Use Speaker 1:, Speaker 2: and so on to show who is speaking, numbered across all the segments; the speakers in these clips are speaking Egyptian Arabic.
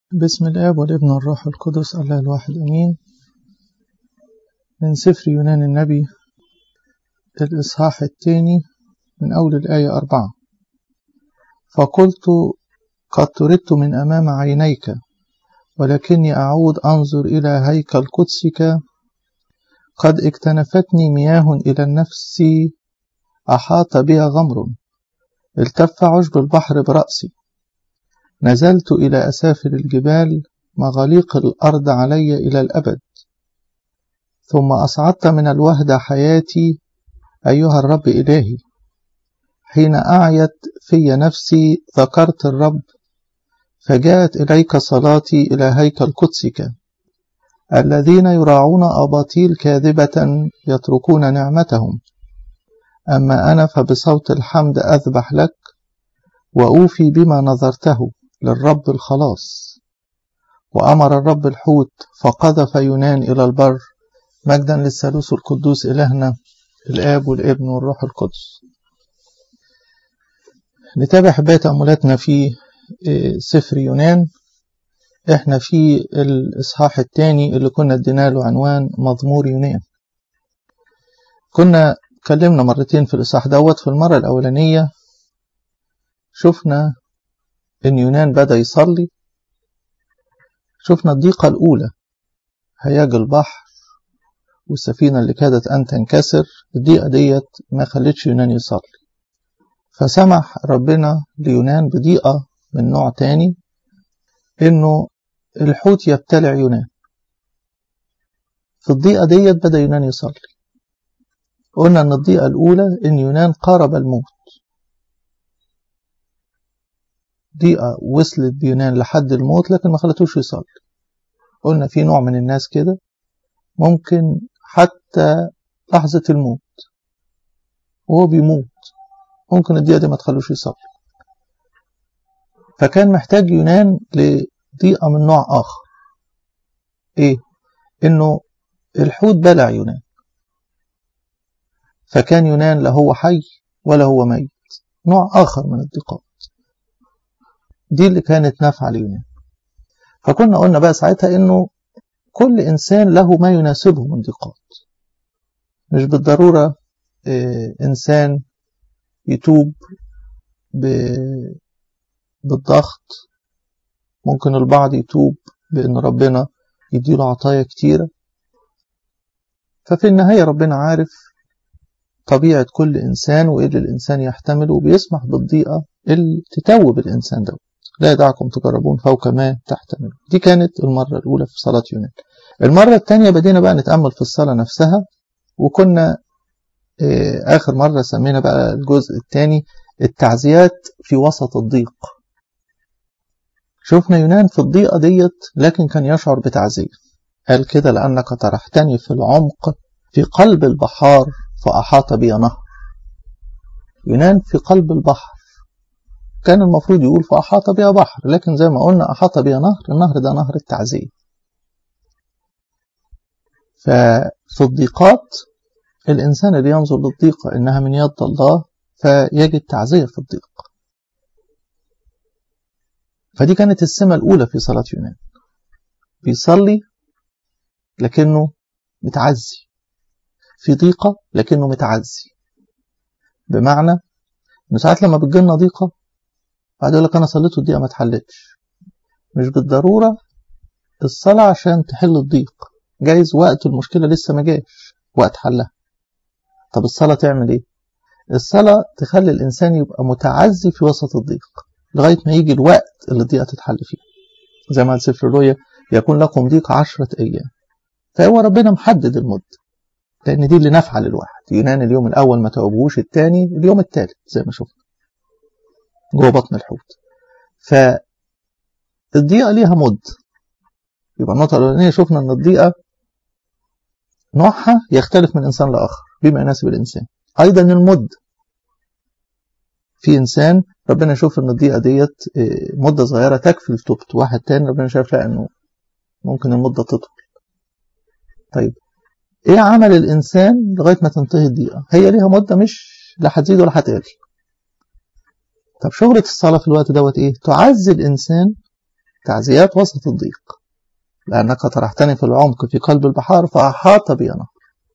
Speaker 1: بسم الآب والابن والروح القدس الله الواحد أمين من سفر يونان النبي الإصحاح الثاني من أول الآية أربعة فقلت قد طردت من أمام عينيك ولكني أعود أنظر إلى هيكل قدسك قد اكتنفتني مياه إلى النفس أحاط بها غمر التف عشب البحر برأسي نزلت إلى أسافل الجبال مغاليق الأرض علي إلى الأبد ثم أصعدت من الوهدة حياتي أيها الرب إلهي حين أعيت في نفسي ذكرت الرب فجاءت إليك صلاتي إلى هيكل قدسك الذين يراعون أباطيل كاذبة يتركون نعمتهم أما أنا فبصوت الحمد أذبح لك وأوفي بما نظرته للرب الخلاص وأمر الرب الحوت فقذف يونان إلى البر مجدا للثالوث القدوس إلهنا الآب والابن والروح القدس نتابع حباية تأملاتنا في سفر يونان احنا في الإصحاح الثاني اللي كنا ادينا له عنوان مضمور يونان كنا اتكلمنا مرتين في الإصحاح دوت في المرة الأولانية شفنا إن يونان بدأ يصلي شفنا الضيقة الأولى هياج البحر والسفينة اللي كادت أن تنكسر الضيقة ديت ما خلتش يونان يصلي فسمح ربنا ليونان بضيقة من نوع تاني إنه الحوت يبتلع يونان في الضيقة ديت بدأ يونان يصلي قلنا إن الضيقة الأولى إن يونان قارب الموت ضيقة وصلت بيونان لحد الموت لكن ما خلتوش يصلي قلنا في نوع من الناس كده ممكن حتى لحظة الموت وهو بيموت ممكن الضيقة دي ما تخلوش يصلي فكان محتاج يونان لضيقة من نوع آخر إيه؟ إنه الحوت بلع يونان فكان يونان لا هو حي ولا هو ميت نوع آخر من الضيقات دي اللي كانت نافعة ليونان فكنا قلنا بقى ساعتها إنه كل إنسان له ما يناسبه من ضيقات مش بالضرورة إيه إنسان يتوب بالضغط ممكن البعض يتوب بأن ربنا يديله عطايا كتيرة ففي النهاية ربنا عارف طبيعة كل إنسان وإيه اللي الإنسان يحتمله وبيسمح بالضيقة اللي تتوب الإنسان ده لا يدعكم تجربون فوق ما تحتملوا دي كانت المرة الأولى في صلاة يونان المرة الثانية بدينا بقى نتأمل في الصلاة نفسها وكنا آخر مرة سمينا بقى الجزء الثاني التعزيات في وسط الضيق شفنا يونان في الضيقة ديت لكن كان يشعر بتعزية قال كده لأنك طرحتني في العمق في قلب البحار فأحاط بي نهر يونان في قلب البحر كان المفروض يقول فأحاط بها بحر لكن زي ما قلنا أحاط بها نهر النهر ده نهر التعزية ففي الضيقات الإنسان اللي ينظر للضيقة إنها من يد الله فيجد تعزية في الضيق فدي كانت السمة الأولى في صلاة يونان بيصلي لكنه متعزي في ضيقة لكنه متعزي بمعنى إنه ساعات لما بتجيلنا ضيقة بعد يقول لك أنا صليت والضيقة ما اتحلتش مش بالضرورة الصلاة عشان تحل الضيق جايز وقت المشكلة لسه ما جاش وقت حلها طب الصلاة تعمل ايه الصلاة تخلي الإنسان يبقى متعزي في وسط الضيق لغاية ما يجي الوقت اللي الضيقة تتحل فيه زي ما قال سفر الرؤيا يكون لكم ضيق عشرة أيام فهو ربنا محدد المدة لأن دي اللي نافعة للواحد يونان اليوم الأول ما توبهوش الثاني اليوم الثالث زي ما شفنا جوه بطن الحوت فالضيقة ليها مد يبقى النقطة الأولانية شفنا إن الضيقة نوعها يختلف من إنسان لآخر بما يناسب الإنسان أيضا المد في إنسان ربنا يشوف إن الضيقة ديت مدة صغيرة تكفي لتوبته واحد تاني ربنا شايف لا إنه ممكن المدة تطول طيب إيه عمل الإنسان لغاية ما تنتهي الضيقة هي ليها مدة مش لا هتزيد ولا هتقل طب شغلة الصلاة في الوقت دوت إيه تعزي الإنسان تعزيات وسط الضيق لأنك طرحتني في العمق في قلب البحار فأحاط بي نهر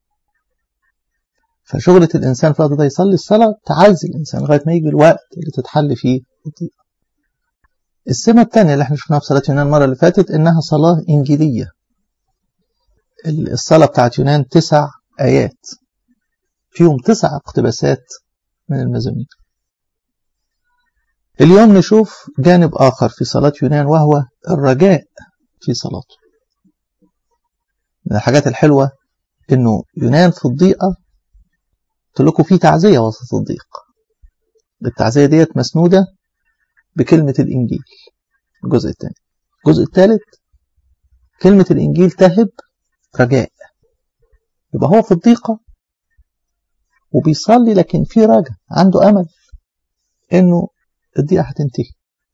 Speaker 1: فشغلة الإنسان في الوقت ده يصلي الصلاة تعزي الإنسان لغاية ما يجي الوقت اللي تتحل فيه الضيق السمة الثانية اللي احنا شفناها في صلاة يونان المرة اللي فاتت إنها صلاة إنجيلية الصلاة بتاعت يونان تسع آيات فيهم تسع اقتباسات من المزامير اليوم نشوف جانب آخر في صلاة يونان وهو الرجاء في صلاته من الحاجات الحلوة إنه يونان في الضيقة قلت لكم في تعزية وسط الضيق التعزية ديت مسنودة بكلمة الإنجيل الجزء الثاني الجزء الثالث كلمة الإنجيل تهب رجاء يبقى هو في الضيقة وبيصلي لكن في رجاء عنده أمل إنه الضيقة هتنتهي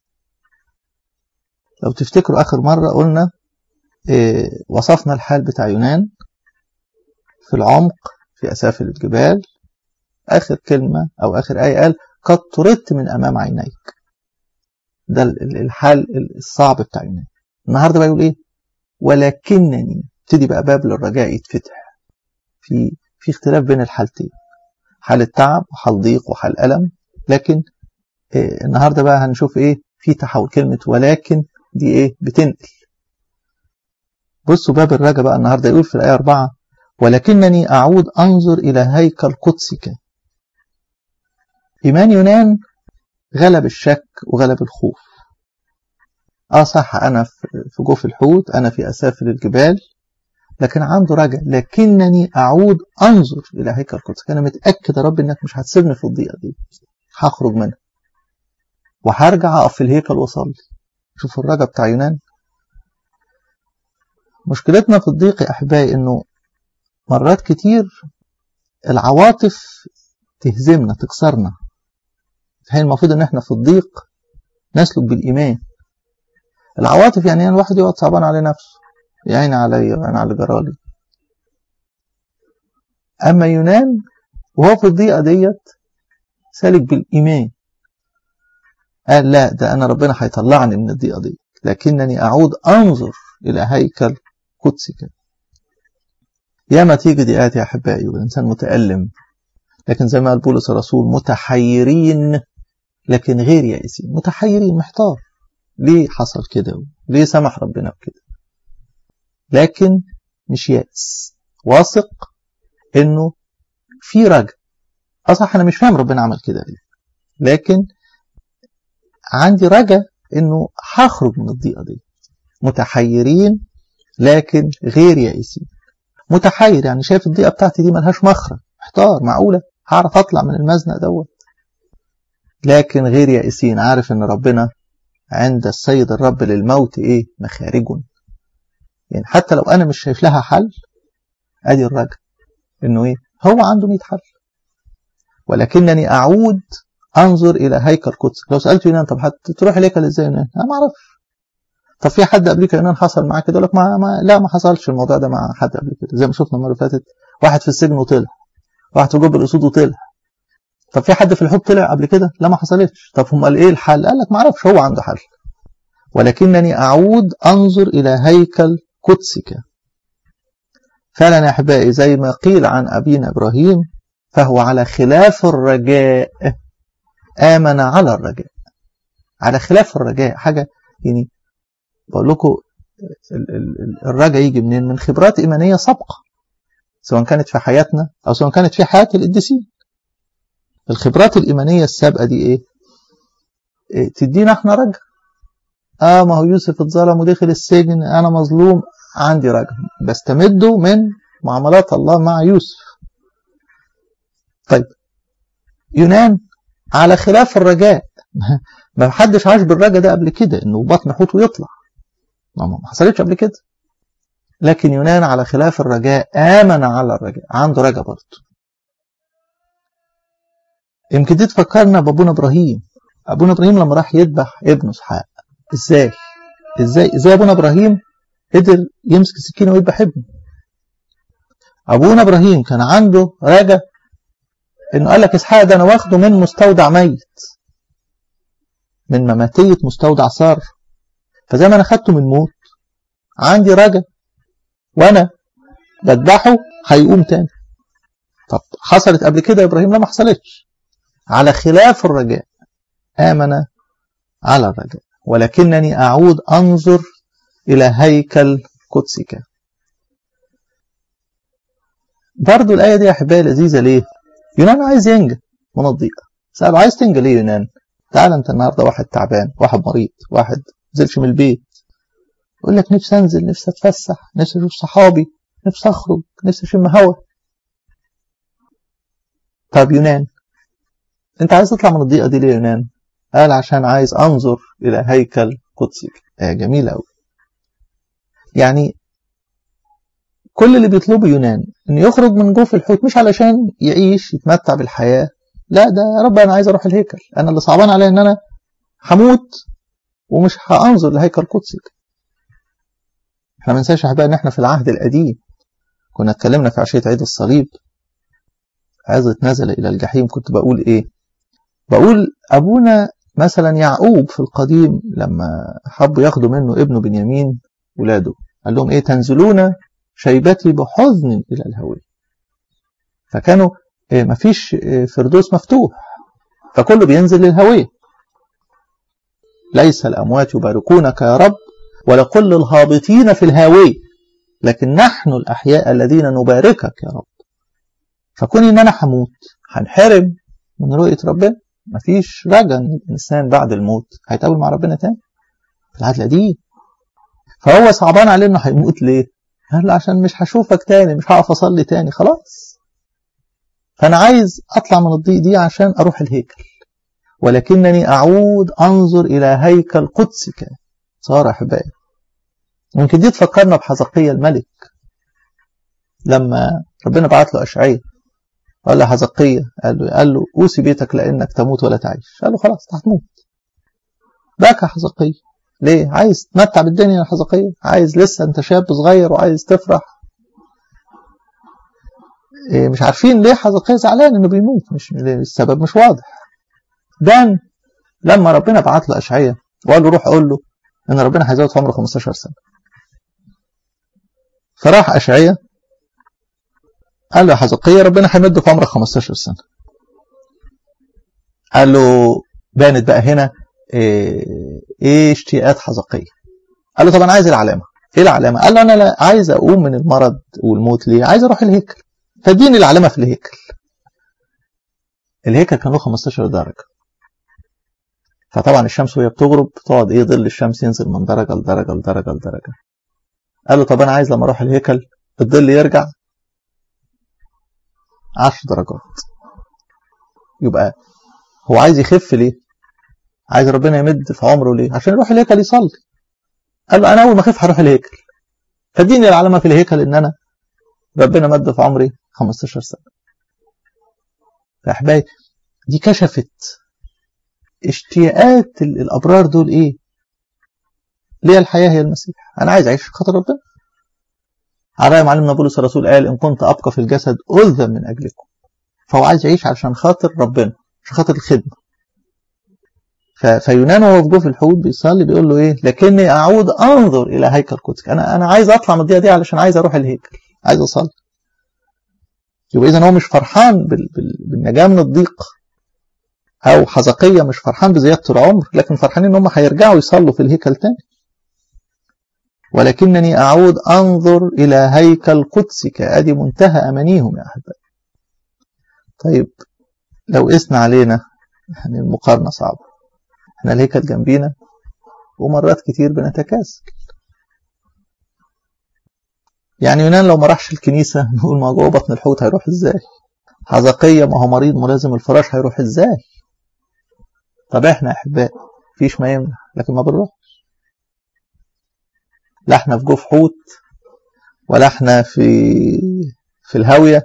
Speaker 1: لو تفتكروا آخر مرة قلنا إيه وصفنا الحال بتاع يونان في العمق في أسافل الجبال آخر كلمة أو آخر آية قال قد طردت من أمام عينيك ده الحال الصعب بتاع يونان النهارده بقى يقول إيه ولكنني ابتدي بقى باب للرجاء يتفتح في في اختلاف بين الحالتين حال التعب وحال ضيق وحال ألم لكن إيه النهارده بقى هنشوف ايه في تحول كلمة ولكن دي ايه بتنقل بصوا باب الرجاء بقى النهارده يقول في الآية 4 ولكنني أعود أنظر إلى هيكل قدسك إيمان يونان غلب الشك وغلب الخوف اه صح أنا في جوف الحوت أنا في أسافل الجبال لكن عنده رجاء لكنني أعود أنظر إلى هيكل قدسك أنا متأكد يا رب إنك مش هتسيبني في الضيقة دي هخرج منها وهرجع أقف في الهيكل وأصلي شوفوا الرجاء بتاع يونان مشكلتنا في الضيق يا أحبائي إنه مرات كتير العواطف تهزمنا تكسرنا هي المفروض ان احنا في الضيق نسلك بالايمان العواطف يعني يعني الواحد يقعد صعبان على نفسه يا عيني عليا وعين على جرالي اما يونان وهو في الضيقه ديت سالك بالايمان قال لا ده انا ربنا هيطلعني من الضيقه دي لكنني اعود انظر الى هيكل قدسك ياما تيجي دقات يا احبائي والانسان متالم لكن زي ما قال بولس الرسول متحيرين لكن غير يائسين متحيرين محتار ليه حصل كده ليه سمح ربنا بكده لكن مش يائس واثق انه في رجع اصح انا مش فاهم ربنا عمل كده ليه لكن عندي رجا انه هخرج من الضيقه دي متحيرين لكن غير يائسين متحير يعني شايف الضيقه بتاعتي دي ملهاش مخرج محتار معقوله هعرف اطلع من المزنق دوت لكن غير يائسين عارف ان ربنا عند السيد الرب للموت ايه مخارج يعني حتى لو انا مش شايف لها حل ادي الرجل انه ايه هو عنده 100 حل ولكنني اعود انظر الى هيكل قدس لو سالت يونان طب هتروح الهيكل ازاي يونان انا ما اعرفش طب في حد قبلك يونان حصل معاه كده يقول لك ما, ما لا ما حصلش الموضوع ده مع حد قبل كده زي ما شفنا المره اللي فاتت واحد في السجن وطلع واحد في جب الاسود وطلع طب في حد في الحوض طلع قبل كده لا ما حصلتش طب هم قال ايه الحل قال لك ما اعرفش هو عنده حل ولكنني اعود انظر الى هيكل قدسك فعلا يا احبائي زي ما قيل عن ابينا ابراهيم فهو على خلاف الرجاء امن على الرجاء على خلاف الرجاء حاجه يعني بقول لكم الرجاء يجي منين من خبرات ايمانيه سابقه سواء كانت في حياتنا او سواء كانت في حياه القديسين الخبرات الإيمانية السابقة دي إيه؟ إيه تدينا إحنا رجع آه ما هو يوسف اتظلم ودخل السجن أنا مظلوم عندي رجع بستمده من معاملات الله مع يوسف طيب يونان على خلاف الرجاء ما حدش عاش بالرجاء ده قبل كده انه بطن حوته يطلع ما حصلتش قبل كده لكن يونان على خلاف الرجاء آمن على الرجاء عنده رجاء برضه يمكن دي تفكرنا بابونا ابراهيم ابونا ابراهيم لما راح يذبح ابنه اسحاق ازاي ازاي ازاي ابونا ابراهيم قدر يمسك سكينه ويذبح ابنه ابونا ابراهيم كان عنده رجا انه قال لك اسحاق ده انا واخده من مستودع ميت من مماتيه مستودع صار فزي ما انا خدته من موت عندي رجا وانا بذبحه هيقوم تاني طب حصلت قبل كده يا ابراهيم لا ما حصلتش على خلاف الرجاء امن على الرجاء ولكنني اعود انظر الى هيكل قدسك برضو الآية دي يا أحبائي لذيذة ليه؟ يونان عايز ينجى من الضيقة سأله عايز تنجى ليه يونان؟ تعال أنت النهاردة واحد تعبان واحد مريض واحد نزلش من البيت يقول لك نفسي أنزل نفسي أتفسح نفسي أشوف صحابي نفسي أخرج نفسي أشم هوا طب يونان أنت عايز تطلع من الضيقة دي ليه يونان؟ قال عشان عايز أنظر إلى هيكل قدسك آية جميلة أوي يعني كل اللي بيطلبه يونان انه يخرج من جوف الحوت مش علشان يعيش يتمتع بالحياه لا ده يا رب انا عايز اروح الهيكل انا اللي صعبان عليا ان انا هموت ومش هانظر لهيكل قدسك احنا ما ننساش احبائي ان احنا في العهد القديم كنا اتكلمنا في عشيه عيد الصليب عظة نزل الى الجحيم كنت بقول ايه بقول ابونا مثلا يعقوب في القديم لما حبوا ياخدوا منه ابنه بنيامين ولاده قال لهم ايه تنزلون شيبتي بحزن إلى الهوية فكانوا مفيش فردوس مفتوح فكله بينزل للهوية ليس الأموات يباركونك يا رب ولا كل الهابطين في الهاوية لكن نحن الأحياء الذين نباركك يا رب فكون إن أنا هموت هنحرم من رؤية ربنا مفيش رجا إن الإنسان بعد الموت هيتقابل مع ربنا تاني في العهد القديم فهو صعبان عليه إنه هيموت ليه؟ قال له عشان مش هشوفك تاني مش هقف اصلي تاني خلاص فانا عايز اطلع من الضيق دي عشان اروح الهيكل ولكنني اعود انظر الى هيكل قدسك صار احبائي ممكن دي تفكرنا بحزقية الملك لما ربنا بعت له اشعياء قال له حزقية قال له قال له اوصي بيتك لانك تموت ولا تعيش قال له خلاص هتموت بكى حزقية ليه عايز تمتع بالدنيا يا حزقية عايز لسه انت شاب صغير وعايز تفرح إيه مش عارفين ليه حزقية زعلان انه بيموت مش السبب مش واضح دان لما ربنا بعت له اشعياء وقال له روح قول له ان ربنا هيزود في عمره 15 سنه فراح اشعياء قال له يا حزقية ربنا هيمد في عمرك 15 سنه قال له بانت بقى هنا ايه, إيه اشتياقات حزقية قال له طب انا عايز العلامة ايه العلامة قال له انا لا عايز اقوم من المرض والموت ليه عايز اروح الهيكل فاديني العلامة في الهيكل الهيكل كان له 15 درجة فطبعا الشمس وهي بتغرب تقعد ايه ظل الشمس ينزل من درجة لدرجة لدرجة لدرجة قال له طب انا عايز لما اروح الهيكل الظل يرجع 10 درجات يبقى هو عايز يخف ليه عايز ربنا يمد في عمره ليه عشان يروح الهيكل يصلي قال له انا اول ما اخف هروح الهيكل فاديني العلامه في الهيكل ان انا ربنا مد في عمري 15 سنه يا احبائي دي كشفت اشتياقات الابرار دول ايه ليه الحياه هي المسيح انا عايز اعيش خاطر ربنا على معلمنا بولس الرسول قال ان كنت ابقى في الجسد اذى من اجلكم فهو عايز يعيش عشان خاطر ربنا عشان خاطر الخدمه فيونان وهو في جوف الحوت بيصلي بيقول له ايه لكني اعود انظر الى هيكل قدسك انا انا عايز اطلع من الضيقه دي علشان عايز اروح الهيكل عايز اصلي يبقى اذا هو مش فرحان بال... بال... بالنجاه من الضيق او حزقيه مش فرحان بزياده العمر لكن فرحانين ان هم هيرجعوا يصلوا في الهيكل تاني ولكنني اعود انظر الى هيكل قدسك ادي منتهى امانيهم يا احبائي طيب لو قسنا علينا يعني المقارنه صعبه احنا الهيكل جنبينا ومرات كتير بنتكاسل يعني يونان لو ما راحش الكنيسة نقول ما جوه بطن الحوت هيروح ازاي حزقية ما هو مريض ملازم الفراش هيروح ازاي طب احنا احباء فيش ما يمنع لكن ما بنروحش لا احنا في جوف حوت ولا احنا في في الهاوية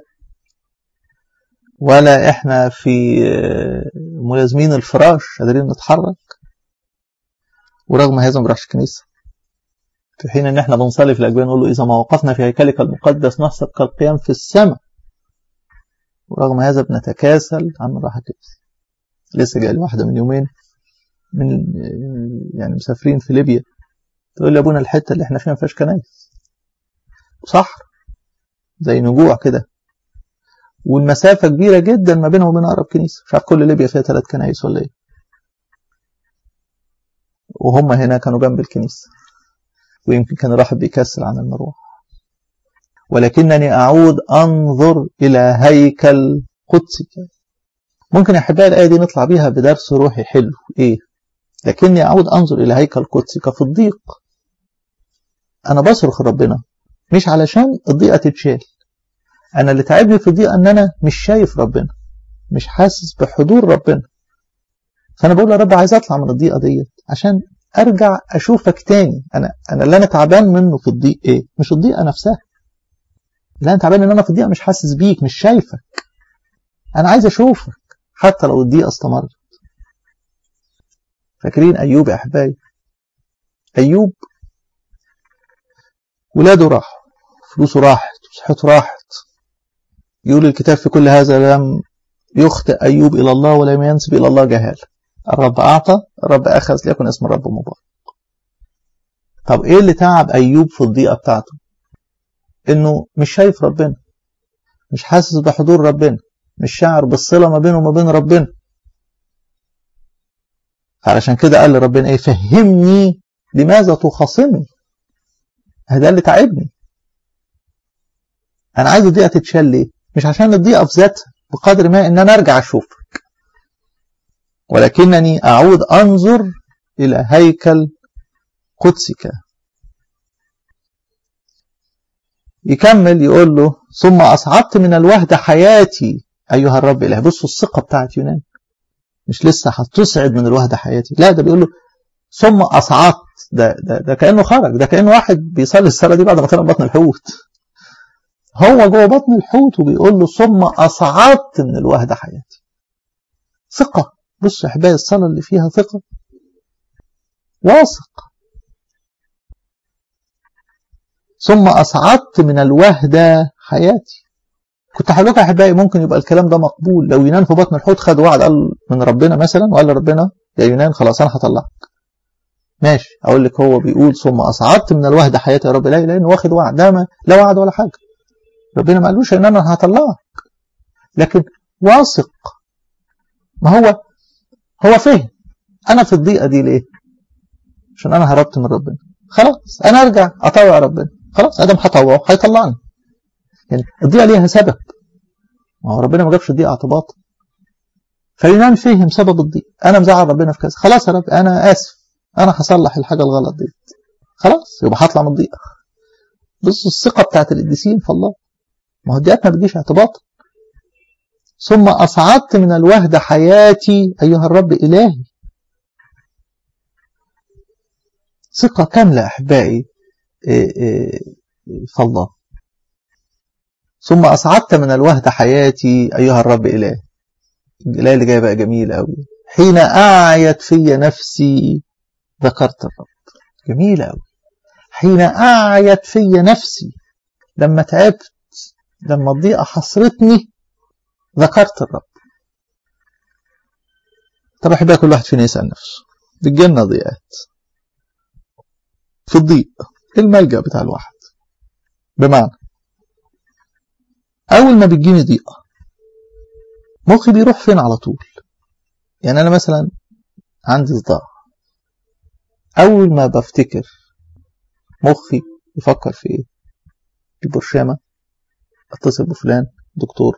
Speaker 1: ولا احنا في ملازمين الفراش قادرين نتحرك ورغم هذا ما بنروحش الكنيسه في حين ان احنا بنصلي في الاجبيه نقول له اذا ما وقفنا في هيكلك المقدس نحسب كالقيام في السماء ورغم هذا بنتكاسل عن نروح الكنيسه لسه جاي لي واحده من يومين من يعني مسافرين في ليبيا تقول لي ابونا الحته اللي احنا فيها ما فيهاش كنايس صح زي نجوع كده والمسافه كبيره جدا ما بينها وبين اقرب كنيسه مش عارف كل ليبيا فيها ثلاث كنايس ولا ايه وهم هنا كانوا جنب الكنيسه ويمكن كان الواحد بيكسل عن المروح ولكنني اعود انظر الى هيكل قدسك ممكن يا احبائي الايه دي نطلع بيها بدرس روحي حلو ايه لكني اعود انظر الى هيكل قدسك في الضيق انا بصرخ ربنا مش علشان الضيقه تتشال انا اللي تعبني في الضيقه ان انا مش شايف ربنا مش حاسس بحضور ربنا فانا بقول يا رب عايز اطلع من الضيقه ديت عشان ارجع اشوفك تاني انا انا اللي انا تعبان منه في الضيق ايه مش الضيقه نفسها اللي انا تعبان ان انا في الضيقه مش حاسس بيك مش شايفك انا عايز اشوفك حتى لو الضيقه استمرت فاكرين ايوب يا احبائي ايوب ولاده راحوا فلوسه راحت وصحته راحت يقول الكتاب في كل هذا لم يخطئ أيوب إلى الله ولم ينسب إلى الله جهال الرب أعطى الرب أخذ ليكن اسم الرب مبارك طب إيه اللي تعب أيوب في الضيقة بتاعته إنه مش شايف ربنا مش حاسس بحضور ربنا مش شاعر بالصلة ما بينه وما بين ربنا علشان كده قال لربنا ايه فهمني لماذا تخاصمني هذا اللي تعبني انا عايز الضيقه تتشال ليه مش عشان الضيقه في ذاتها بقدر ما ان انا ارجع اشوفك ولكنني اعود انظر الى هيكل قدسك يكمل يقول له ثم اصعدت من الوهد حياتي ايها الرب اله بصوا الثقه بتاعت يونان مش لسه هتصعد من الوهد حياتي لا ده بيقول له ثم اصعدت ده, ده, ده كانه خرج ده كانه واحد بيصلي الصلاه دي بعد ما طلع بطن الحوت هو جوه بطن الحوت وبيقول له ثم اصعدت من الوهد حياتي ثقه بص يا احبائي الصلاه اللي فيها ثقه واثق ثم اصعدت من الوهده حياتي كنت هقول لكم يا احبائي ممكن يبقى الكلام ده مقبول لو يونان في بطن الحوت خد وعد قال من ربنا مثلا وقال لربنا يا يونان خلاص انا هطلعك ماشي اقول لك هو بيقول ثم اصعدت من الوهده حياتي يا رب لا لانه واخد وعد ده ما لا وعد ولا حاجه ربنا ما قالوش ان انا هطلعك لكن واثق ما هو هو فهم انا في الضيقه دي ليه عشان انا هربت من ربنا خلاص انا ارجع اطوع ربنا خلاص ادم هطوعه هيطلعني يعني الضيقه ليها سبب ما هو ربنا ما جابش الضيقه اعتباطا فيونان فهم سبب الضيق انا مزعل ربنا في كذا خلاص يا رب انا اسف انا هصلح الحاجه الغلط دي خلاص يبقى هطلع من الضيقه بصوا الثقه بتاعت القديسين في الله ما هو الضيقات ما بتجيش اعتباطا ثم اصعدت من الوهد حياتي ايها الرب الهي ثقه كامله احبائي في الله ثم أصعدت من الوهد حياتي أيها الرب إله الآية اللي جاية بقى جميلة أوي حين أعيت في نفسي ذكرت الرب جميلة أوي حين أعيت في نفسي لما تعبت لما الضيقة حصرتني ذكرت الرب طب أحبها كل واحد فينا يسأل نفسه بتجيلنا ضيقات في الضيق الملجأ بتاع الواحد بمعنى أول ما بتجيني ضيقة مخي بيروح فين على طول يعني أنا مثلا عندي صداع أول ما بفتكر مخي يفكر في إيه البرشامة اتصل بفلان دكتور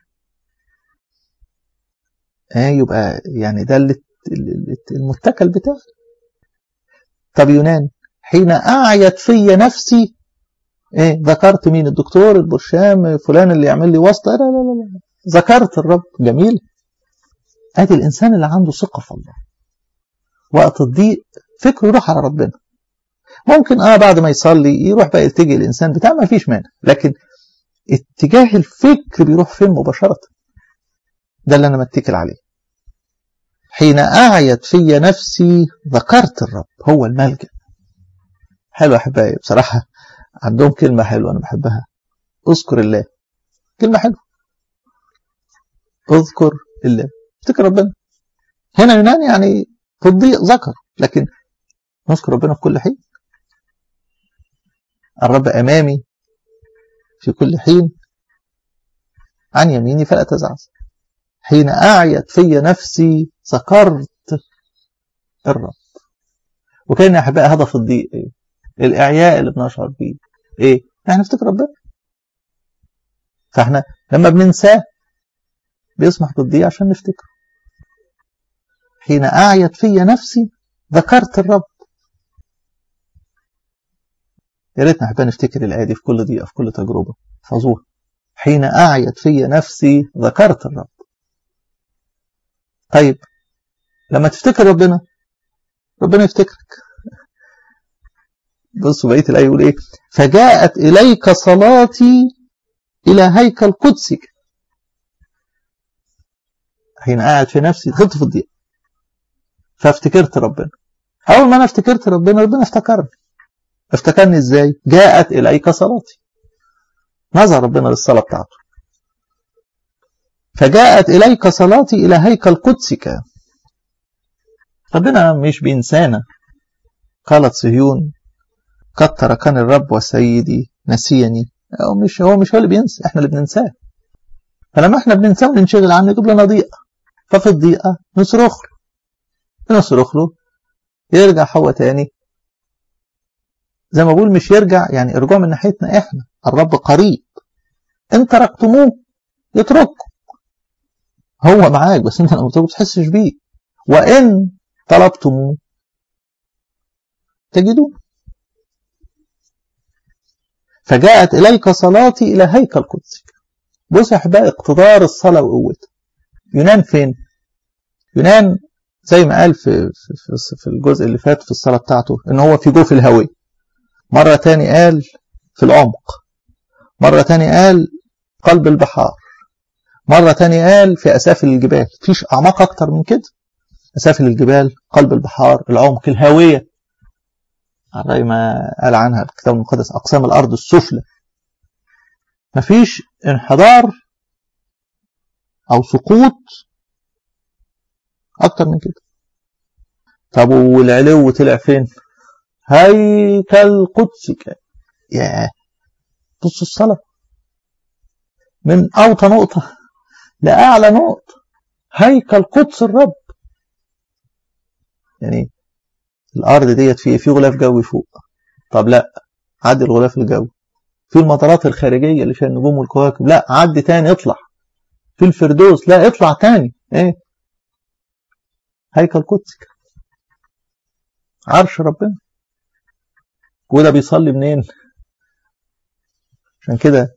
Speaker 1: آه يبقى يعني ده المتكل بتاعي طب يونان حين أعيت في نفسي ايه ذكرت مين الدكتور البرشام فلان اللي يعمل لي واسطه لا لا لا لا ذكرت الرب جميل ادي الانسان اللي عنده ثقه في الله وقت الضيق فكره يروح على ربنا ممكن اه بعد ما يصلي يروح بقى يلتجي الانسان بتاع ما فيش مانع لكن اتجاه الفكر بيروح فين مباشره ده اللي انا متكل عليه حين اعيت في نفسي ذكرت الرب هو الملجا حلو يا احبائي بصراحه عندهم كلمة حلوة أنا بحبها اذكر الله كلمة حلوة اذكر الله افتكر ربنا هنا يونان يعني في الضيق ذكر لكن نذكر ربنا في كل حين الرب أمامي في كل حين عن يميني فلا تزعزع حين أعيت في نفسي ذكرت الرب وكان يا أحباء هدف الضيق إيه؟ الإعياء اللي بنشعر بيه إيه؟ إحنا نفتكر ربنا فإحنا لما بننساه بيسمح بالضيق عشان نفتكره حين أعيت في نفسي ذكرت الرب يا ريتنا احنا نفتكر الآية دي في كل دقيقة في كل تجربة حفظوها حين أعيت في نفسي ذكرت الرب طيب لما تفتكر ربنا ربنا يفتكرك بصوا بقية الآية يقول إيه فجاءت إليك صلاتي إلى هيكل قدسك حين قاعد في نفسي دخلت في الضيق فافتكرت ربنا أول ما أنا افتكرت ربنا ربنا افتكرني افتكرني ازاي جاءت إليك صلاتي نظر ربنا للصلاة بتاعته فجاءت إليك صلاتي إلى هيكل قدسك ربنا مش بإنسانة قالت صهيون قد تركني الرب وسيدي نسيني هو مش هو مش هو اللي بينسى احنا اللي بننساه فلما احنا بننساه وننشغل عنه يجيب لنا ضيقه ففي الضيقه نصرخ له نصرخ له يرجع هو تاني زي ما بقول مش يرجع يعني ارجعوا من ناحيتنا احنا الرب قريب ان تركتموه يترككم هو معاك بس انت لما ما تحسش بيه وان طلبتموه تجدوه فجاءت إليك صلاتي إلى هيكل قدسك بص يا أحبائي اقتدار الصلاة وقوتها يونان فين؟ يونان زي ما قال في, في, في الجزء اللي فات في الصلاة بتاعته إن هو في جوف الهوية مرة تاني قال في العمق مرة تاني قال قلب البحار مرة تاني قال في أسافل الجبال فيش أعماق أكتر من كده أسافل الجبال قلب البحار العمق الهاوية على ما قال عنها الكتاب المقدس أقسام الأرض السفلى مفيش انحدار أو سقوط أكتر من كده طب والعلو طلع فين؟ هيكل قدسك ياه بص الصلاة من أوطى نقطة لأعلى نقطة هيكل قدس الرب يعني الأرض ديت في في غلاف جوي فوق طب لا عدي الغلاف الجوي في المطارات الخارجية اللي فيها النجوم والكواكب لا عدي تاني اطلع في الفردوس لا اطلع تاني ايه هيكل قدسك عرش ربنا وده بيصلي منين عشان كده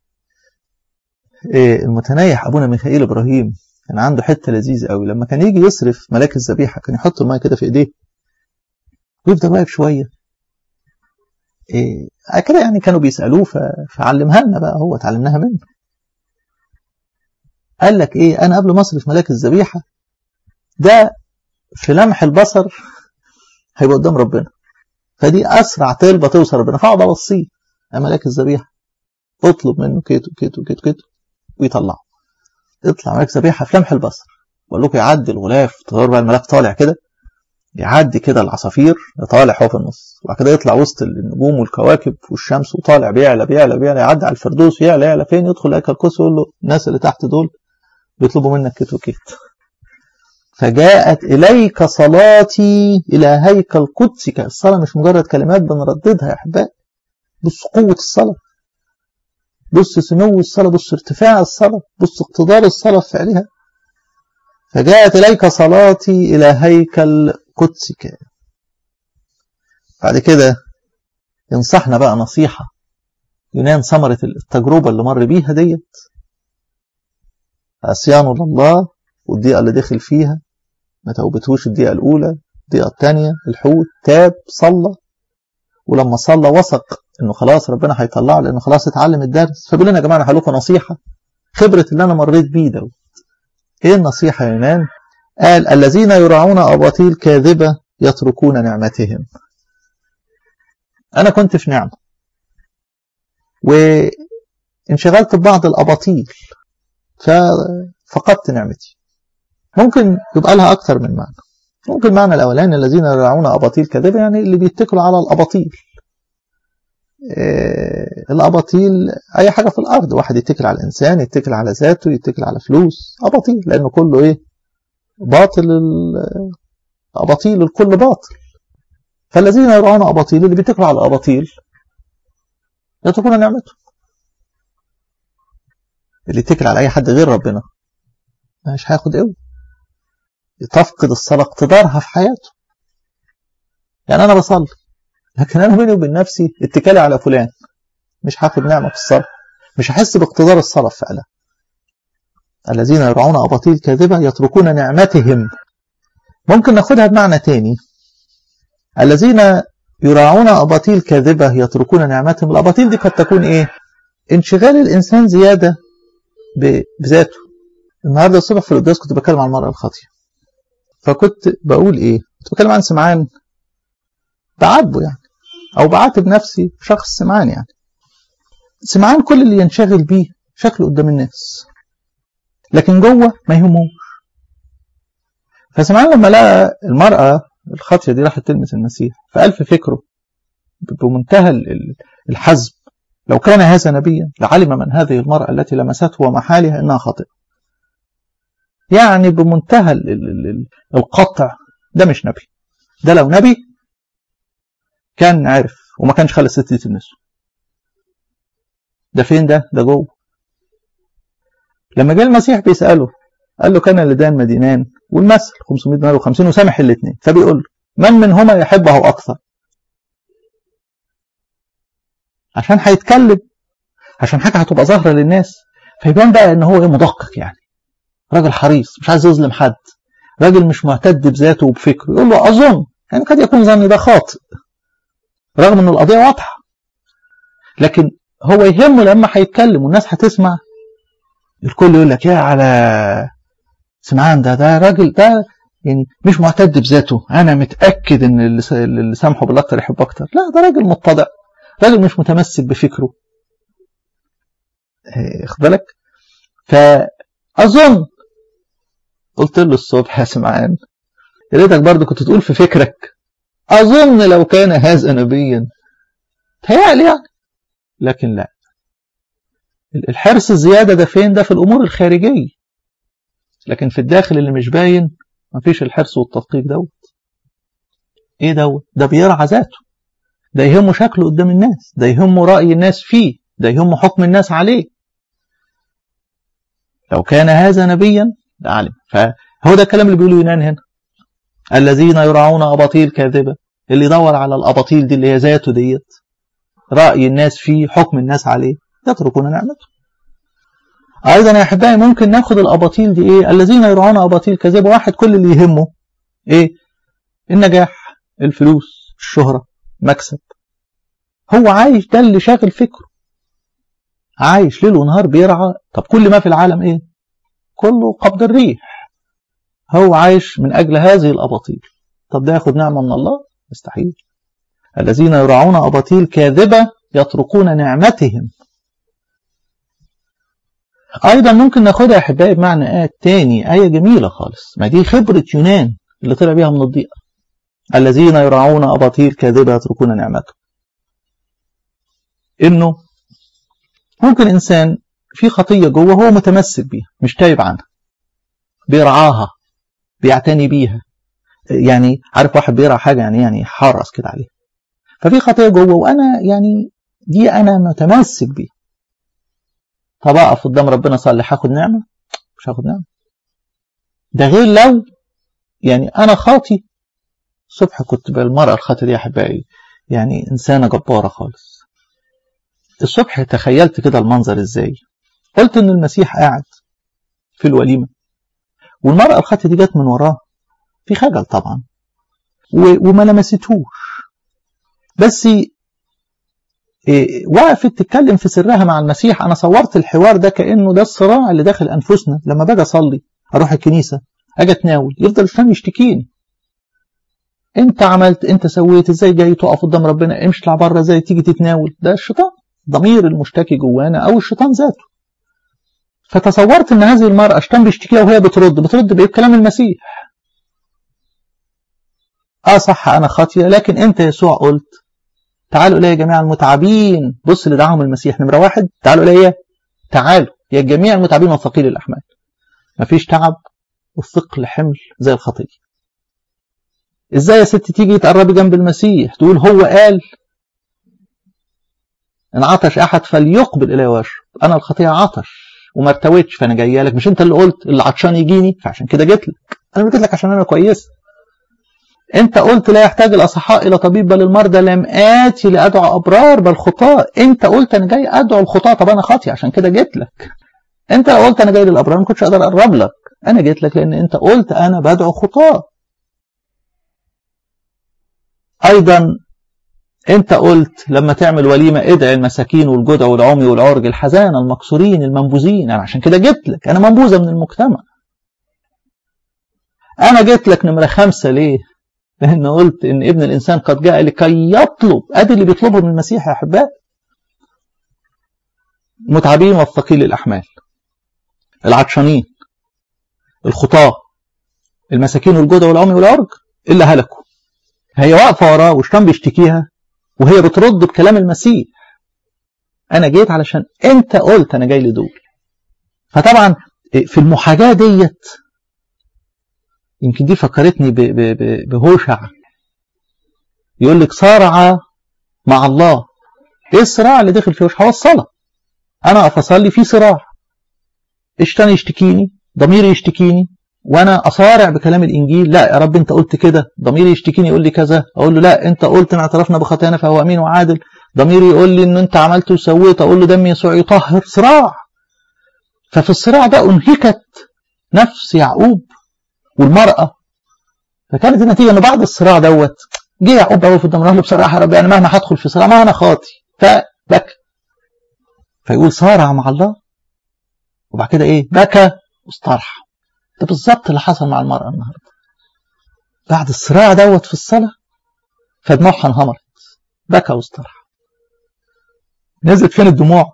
Speaker 1: إيه المتنايح ابونا ميخائيل ابراهيم كان عنده حته لذيذه قوي لما كان يجي يصرف ملاك الذبيحه كان يحط الماء كده في ايديه ويفضل واقف شويه إيه كده يعني كانوا بيسالوه فعلمها لنا بقى هو اتعلمناها منه قال لك ايه انا قبل ما اصرف ملاك الذبيحه ده في لمح البصر هيبقى قدام ربنا فدي اسرع طلبه توصل ربنا فاقعد اوصيه يا ملاك الذبيحه اطلب منه كيتو كيتو كيتو كيتو ويطلعه يطلع ملاك ذبيحه في لمح البصر بقول لكم يعدي الغلاف تدور بقى الملاك طالع كده يعدي كده العصافير طالع هو في النص وبعد كده يطلع وسط النجوم والكواكب والشمس وطالع بيعلى بيعلى بيعلى يعدي على الفردوس يعلى يعلى فين يدخل هيكل القدس يقول له الناس اللي تحت دول بيطلبوا منك كيت وكيت فجاءت إليك صلاتي إلى هيكل قدسك الصلاة مش مجرد كلمات بنرددها يا أحبائي بص قوة الصلاة بص سمو الصلاة بص ارتفاع الصلاة بص اقتدار الصلاة في فعلها فجاءت إليك صلاتي إلى هيكل قدسك بعد كده ينصحنا بقى نصيحة ينام ثمرة التجربة اللي مر بيها ديت عصيانه لله والضيقة اللي دخل فيها ما توبتهوش الدقيقة الأولى الدقيقة الثانية الحوت تاب صلى ولما صلى وثق انه خلاص ربنا هيطلعه لانه خلاص اتعلم الدرس فبيقول لنا يا جماعه انا هقول لكم نصيحه خبره اللي انا مريت بيه دوت ايه النصيحه يا يونان؟ قال الذين يراعون اباطيل كاذبه يتركون نعمتهم انا كنت في نعمه وانشغلت ببعض الاباطيل ففقدت نعمتي ممكن يبقى لها أكثر من معنى ممكن المعنى الأولاني الذين يرعون أباطيل كذبة يعني اللي بيتكلوا على الأباطيل إيه الاباطيل اي حاجه في الارض واحد يتكل على الانسان يتكل على ذاته يتكل على فلوس اباطيل لانه كله ايه باطل الاباطيل الكل باطل فالذين يرعون اباطيل اللي بيتكلوا على الاباطيل يتركون نعمته اللي يتكل على اي حد غير ربنا مش هياخد قوي تفقد الصلاه اقتدارها في حياته يعني انا بصلي لكن انا بيني وبين نفسي اتكالي على فلان مش هاخد نعمه في الصلاه مش هحس باقتدار الصلاه فعلا الذين يرعون اباطيل كاذبه يتركون نعمتهم ممكن ناخدها بمعنى تاني الذين يراعون اباطيل كاذبه يتركون نعمتهم الاباطيل دي قد تكون ايه انشغال الانسان زياده بذاته النهارده الصبح في القداس كنت بتكلم عن المراه الخاطيه فكنت بقول ايه كنت بتكلم عن سمعان بعاتبه يعني او بعاتب نفسي شخص سمعان يعني سمعان كل اللي ينشغل بيه شكله قدام الناس لكن جوه ما يهموش فسمعان لما لقى المرأة الخاطية دي راحت تلمس المسيح فقال في فكره بمنتهى الحزم لو كان هذا نبيا لعلم من هذه المرأة التي لمسته ومحالها انها خاطئة يعني بمنتهى القطع ده مش نبي ده لو نبي كان عارف وما كانش خلى الست دي تلمسه ده فين ده ده جوه لما جه المسيح بيسأله قال له كان لدان مدينان والمثل 500 دينار و50 وسامح الاثنين فبيقول له من منهما يحبه أكثر عشان هيتكلم عشان حاجة هتبقى ظاهرة للناس فيبان بقى ان هو ايه مدقق يعني راجل حريص مش عايز يظلم حد راجل مش معتد بذاته وبفكره يقول له اظن يعني قد يكون ظني ده خاطئ رغم ان القضيه واضحه لكن هو يهمه لما هيتكلم والناس هتسمع الكل يقول لك يا على سمعان ده ده راجل ده يعني مش معتد بذاته انا متاكد ان اللي سامحه بالاكتر يحب اكتر لا ده راجل متضع راجل مش متمسك بفكره خد بالك فاظن قلت له الصبح يا سمعان يا ريتك برضه كنت تقول في فكرك اظن لو كان هذا نبيا تهيألي يعني لكن لا الحرص الزياده ده فين ده في الامور الخارجيه لكن في الداخل اللي مش باين مفيش الحرص والتدقيق دوت ايه دوت ده بيرعى ذاته ده يهمه شكله قدام الناس ده يهمه رأي الناس فيه ده يهمه حكم الناس عليه لو كان هذا نبيا لعلم فهو ده الكلام اللي بيقوله يونان هنا الذين يرعون أباطيل كاذبة اللي يدور على الأباطيل دي اللي هي ذاته ديت رأي الناس فيه حكم الناس عليه يتركون نعمته أيضا يا أحبائي ممكن ناخد الأباطيل دي إيه الذين يرعون أباطيل كاذبة واحد كل اللي يهمه إيه النجاح الفلوس الشهرة مكسب هو عايش ده اللي شاغل فكره عايش ليل ونهار بيرعى طب كل ما في العالم ايه كله قبض الريح هو عايش من اجل هذه الاباطيل طب ده ياخد نعمه من الله مستحيل الذين يرعون اباطيل كاذبه يتركون نعمتهم ايضا ممكن ناخدها يا احبائي بمعنى ايه تاني ايه جميله خالص ما دي خبره يونان اللي طلع بيها من الضيقه الذين يرعون اباطيل كاذبه يتركون نعمتهم انه ممكن انسان في خطيه جوه هو متمسك بيها مش تايب عنها بيرعاها بيعتني بيها يعني عارف واحد بيرعى حاجه يعني يعني حرص كده عليها ففي خطيه جوه وانا يعني دي انا متمسك بيها طب اقف قدام ربنا صلي هاخد نعمه مش هاخد نعمه ده غير لو يعني انا خاطي الصبح كنت بالمرأة الخاطئة دي يا أحبائي يعني إنسانة جبارة خالص الصبح تخيلت كده المنظر إزاي قلت إن المسيح قاعد في الوليمة والمرأة الخاطئة دي جت من وراه في خجل طبعا وما لمستهوش بس إيه وقفت تتكلم في سرها مع المسيح أنا صورت الحوار ده كأنه ده الصراع اللي داخل أنفسنا لما باجي أصلي أروح الكنيسة أجي أتناول يفضل الشيطان يشتكيني انت عملت انت سويت ازاي جاي تقف قدام ربنا امشي اطلع بره ازاي تيجي تتناول ده الشيطان ضمير المشتكي جوانا او الشيطان ذاته فتصورت ان هذه المرأة الشيطان بيشتكيها وهي بترد بترد بايه بكلام المسيح اه صح انا خاطيه لكن انت يسوع قلت تعالوا الي جميع المتعبين بص اللي دعاهم المسيح نمره واحد تعالوا الي تعالوا يا جميع المتعبين والثقيل الاحمال مفيش تعب والثقل حمل زي الخطيه ازاي يا ست تيجي تقربي جنب المسيح تقول هو قال ان عطش احد فليقبل الي واشرب انا الخطيه عطش وما ارتويتش فانا جايه لك مش انت اللي قلت اللي عطشان يجيني فعشان كده جيت لك انا مش جيت لك عشان انا كويس انت قلت لا يحتاج الاصحاء الى طبيب بل المرضى لم اتي لادعو ابرار بل خطاة انت قلت انا جاي ادعو الخطاة طب انا خاطي عشان كده جيت لك انت لو قلت انا جاي للابرار ما كنتش اقدر اقرب لك انا جيت لك لان انت قلت انا بدعو خطاة ايضا انت قلت لما تعمل وليمة ادعي المساكين والجدع والعمي والعرج الحزانة المكسورين المنبوذين انا عشان كده جيت لك انا منبوذة من المجتمع انا جيت لك نمرة خمسة ليه لان قلت ان ابن الانسان قد جاء لكي يطلب ادي اللي بيطلبه من المسيح يا احبائي متعبين والثقيل الاحمال العطشانين الخطاة المساكين والجدع والعمي والعرج اللي هلكوا هي واقفة وراه وشتان بيشتكيها وهي بترد بكلام المسيح انا جيت علشان انت قلت انا جاي لدول فطبعا في المحاجاة ديت يمكن دي فكرتني بهوشع يقول لك صارع مع الله ايه الصراع اللي دخل فيه هوشع هو الصلاة انا اقف اصلي في صراع اشتان يشتكيني ضميري يشتكيني وانا اصارع بكلام الانجيل لا يا رب انت قلت كده ضميري يشتكيني يقول لي كذا اقول له لا انت قلت ان اعترفنا بخطايانا فهو امين وعادل ضميري يقول لي ان انت عملت وسويت اقول له دم يسوع يطهر صراع ففي الصراع ده انهكت نفس يعقوب والمراه فكانت النتيجه ان بعد الصراع دوت جه يعقوب بقى في الدم له بصراحه يا رب انا مهما هدخل في صراع ما انا خاطي فبكى فيقول صارع مع الله وبعد كده ايه بكى واسترحم ده بالظبط اللي حصل مع المرأة النهاردة بعد الصراع دوت في الصلاة فدموعها انهمرت بكى واسترحم نزلت فين الدموع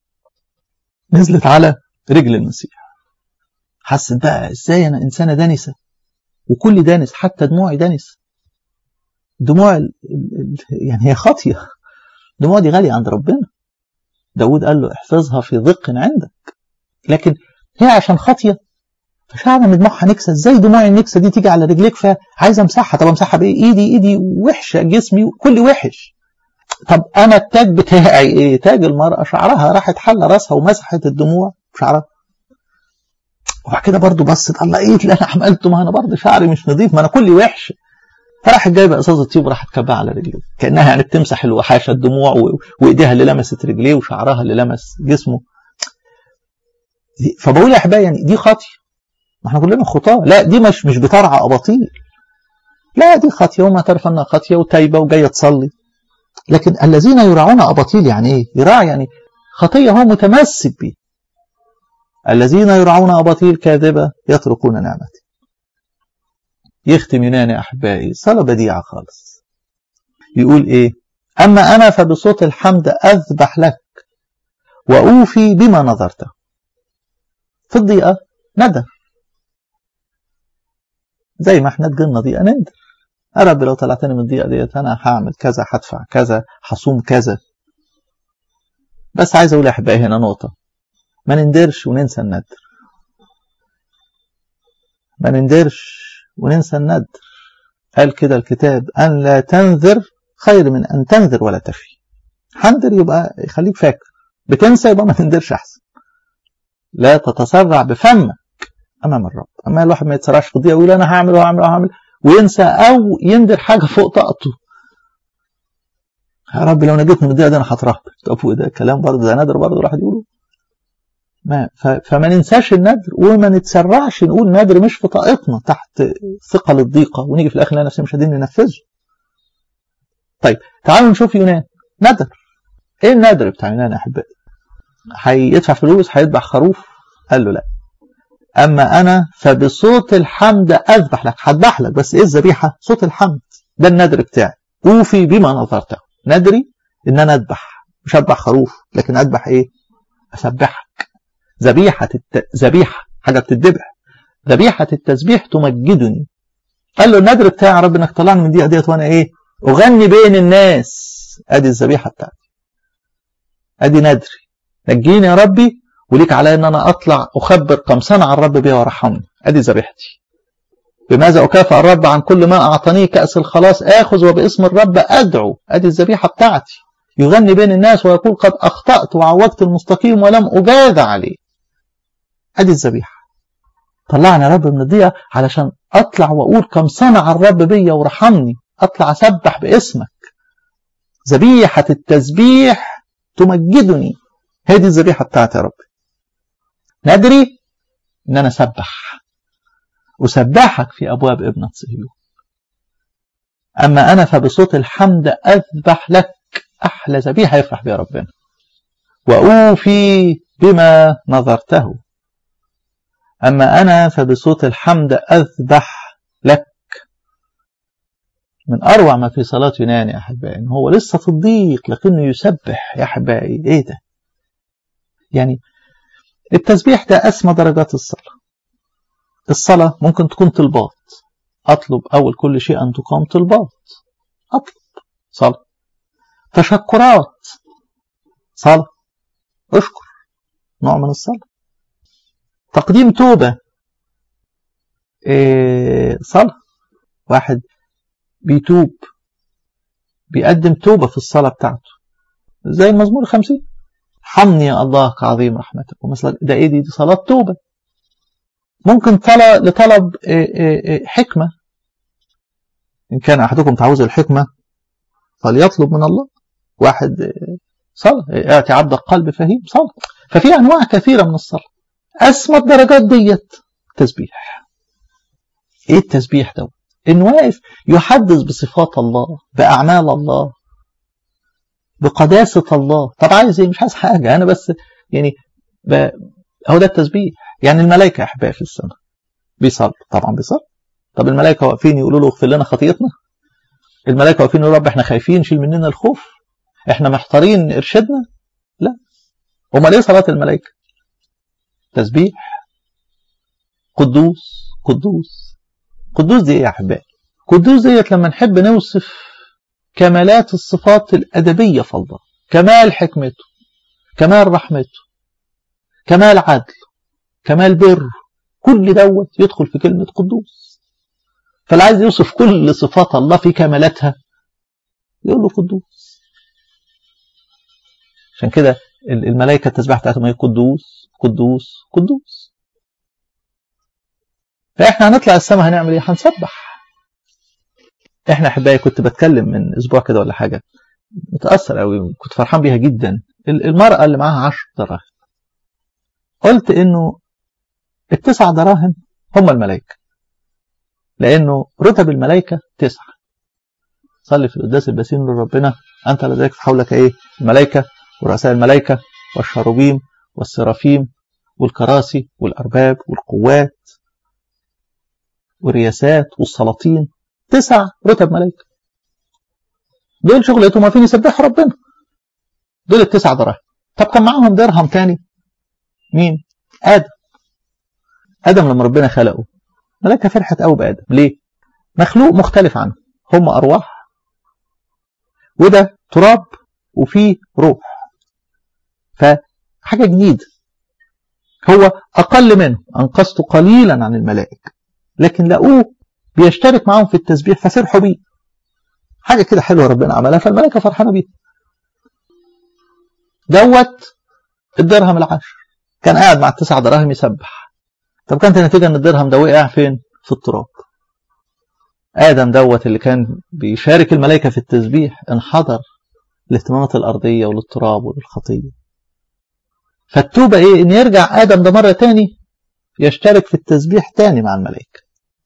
Speaker 1: نزلت على رجل المسيح حست بقى ازاي انا انسانة دانسة وكل دانس حتى دموعي دانس دموع ال ال يعني هي خاطية دموع دي غالية عند ربنا داود قال له احفظها في ضق عندك لكن هي عشان خاطية ففعلا دموعها نكسه ازاي دموع النكسه دي تيجي على رجليك فعايز امسحها طب امسحها بايه ايدي ايدي وحشه جسمي كل وحش طب انا التاج بتاعي ايه تاج المراه شعرها راحت حل راسها ومسحت الدموع شعرها وبعد كده برضه بصت الله ايه اللي انا عملته ما انا برضه شعري مش نظيف ما انا كلي وحش فراحت جايبه ازاز الطيب وراحت كبها على رجليه كانها يعني بتمسح الوحاشه الدموع وايديها اللي لمست رجليه وشعرها اللي لمس جسمه فبقول يا احبائي يعني دي خاطيه ما احنا كلنا خطاه لا دي مش مش بترعى اباطيل لا دي خاطيه وما تعرف انها خاطيه وتايبه وجايه تصلي لكن الذين يراعون اباطيل يعني ايه؟ يراعي يعني خطيه هو متمسك بيه الذين يرعون اباطيل كاذبه يتركون نعمتي يختم يوناني احبائي صلاه بديعه خالص يقول ايه؟ اما انا فبصوت الحمد اذبح لك واوفي بما نظرته في الضيقه ندر زي ما احنا تجيلنا ضيقه نندر يا رب لو طلعتني من الضيقه ديت انا هعمل كذا هدفع كذا هصوم كذا بس عايز اقول يا احبائي هنا نقطه ما نندرش وننسى الندر ما نندرش وننسى الندر قال كده الكتاب ان لا تنذر خير من ان تنذر ولا تفي هندر يبقى يخليك فاكر بتنسى يبقى ما تندرش احسن لا تتسرع بفمك امام الرب اما الواحد ما يتسرعش في الضيقه ويقول انا هعمل وهعمل وهعمل وينسى او يندر حاجه فوق طاقته يا رب لو نجيت من الضيقه دي انا هترهب طب وده كلام برضه ده نادر برضه الواحد يقوله ما فما ننساش الندر وما نتسرعش نقول نادر مش في طاقتنا تحت ثقل الضيقه ونيجي في الاخر نلاقي نفسنا مش قادرين ننفذه طيب تعالوا نشوف يونان ندر ايه الندر بتاع يونان يا احبائي هيدفع فلوس هيذبح خروف قال له لا أما أنا فبصوت الحمد أذبح لك هذبح لك بس إيه الذبيحة؟ صوت الحمد ده الندر بتاعي أوفي بما نظرته ندري إن أنا أذبح مش أذبح خروف لكن أذبح إيه؟ أسبحك ذبيحة الت... ذبيحة حاجة بتتذبح ذبيحة التسبيح تمجدني قال له الندر بتاعي يا رب إنك طلعني من دي ديت وأنا إيه؟ أغني بين الناس ادي الذبيحه بتاعتي ادي ندري نجيني يا ربي وليك علي ان انا اطلع اخبر قمصان عن الرب بها وارحمني ادي ذبيحتي بماذا اكافئ الرب عن كل ما اعطانيه كاس الخلاص اخذ وباسم الرب ادعو ادي الذبيحه بتاعتي يغني بين الناس ويقول قد اخطات وعوجت المستقيم ولم اجاز عليه ادي الذبيحه طلعني يا رب من الضيقه علشان اطلع واقول كم صنع الرب بيا ورحمني اطلع اسبح باسمك ذبيحه التسبيح تمجدني هذه الذبيحه بتاعتي يا رب ندري ان انا اسبح اسبحك في ابواب ابنه صهيون اما انا فبصوت الحمد اذبح لك احلى ذبيحه يفرح بها ربنا واوفي بما نظرته أما أنا فبصوت الحمد أذبح لك من أروع ما في صلاة يونان يا أحبائي إن هو لسه في الضيق لكنه يسبح يا أحبائي إيه ده يعني التسبيح ده أسمى درجات الصلاة الصلاة ممكن تكون طلبات أطلب أول كل شيء أن تقام طلبات أطلب صلاة تشكرات صلاة اشكر نوع من الصلاة تقديم توبة إيه صلاة واحد بيتوب بيقدم توبة في الصلاة بتاعته زي المزمور الخمسين حمني يا الله كعظيم رحمتك ومثلا ده ايه دي, دي صلاة توبة ممكن طلب لطلب إيه إيه حكمة إن كان أحدكم تعوز الحكمة فليطلب من الله واحد صلاة يأتي عبد القلب فهيم صلاة ففي أنواع كثيرة من الصلاة أسمى الدرجات ديت تسبيح إيه التسبيح ده إنه واقف يحدث بصفات الله بأعمال الله بقداسة الله طب عايز إيه مش عايز حاجة أنا بس يعني ب... هو ده التسبيح يعني الملائكة يا أحبائي في السماء بيصلوا طبعا بيصلوا طب الملائكة واقفين يقولوا له اغفر لنا خطيئتنا الملائكة واقفين يقولوا رب احنا خايفين شيل مننا الخوف احنا محتارين ارشدنا لا امال ايه صلاة الملائكة تسبيح قدوس قدوس قدوس دي ايه يا احبائي قدوس ديت لما نحب نوصف كمالات الصفات الادبيه في الله كمال حكمته كمال رحمته كمال عدل كمال بر كل دوت يدخل في كلمه قدوس فاللي عايز يوصف كل صفات الله في كمالاتها يقول له قدوس عشان كده الملائكه التسبيح بتاعتهم هي قدوس قدوس قدوس فاحنا هنطلع السماء هنعمل ايه هنسبح احنا احبائي كنت بتكلم من اسبوع كده ولا حاجه متاثر قوي كنت فرحان بيها جدا المراه اللي معاها 10 دراهم قلت انه التسع دراهم هم الملائكه لانه رتب الملائكه تسعه صلي في القداس البسيم لربنا انت لديك في حولك ايه الملائكه ورؤساء الملائكه والشروبيم والسرافيم والكراسي والأرباب والقوات والرياسات والسلاطين تسع رتب ملائكة دول شغلتهم واقفين يسبحوا ربنا دول التسع دراهم طب كان معاهم درهم تاني مين؟ آدم آدم لما ربنا خلقه ملائكة فرحت قوي بآدم ليه؟ مخلوق مختلف عنه هم أرواح وده تراب وفيه روح فحاجة جديدة هو أقل منه أنقذته قليلا عن الملائكة لكن لقوه بيشترك معاهم في التسبيح ففرحوا بيه حاجة كده حلوة ربنا عملها فالملائكة فرحانة بيه دوت الدرهم العشر كان قاعد مع التسع دراهم يسبح طب كانت النتيجة ان الدرهم ده وقع فين في التراب آدم دوت اللي كان بيشارك الملائكة في التسبيح انحدر الاهتمامات الأرضية وللتراب وللخطية فالتوبة إيه؟ إن يرجع آدم ده مرة تاني يشترك في التسبيح تاني مع الملائكة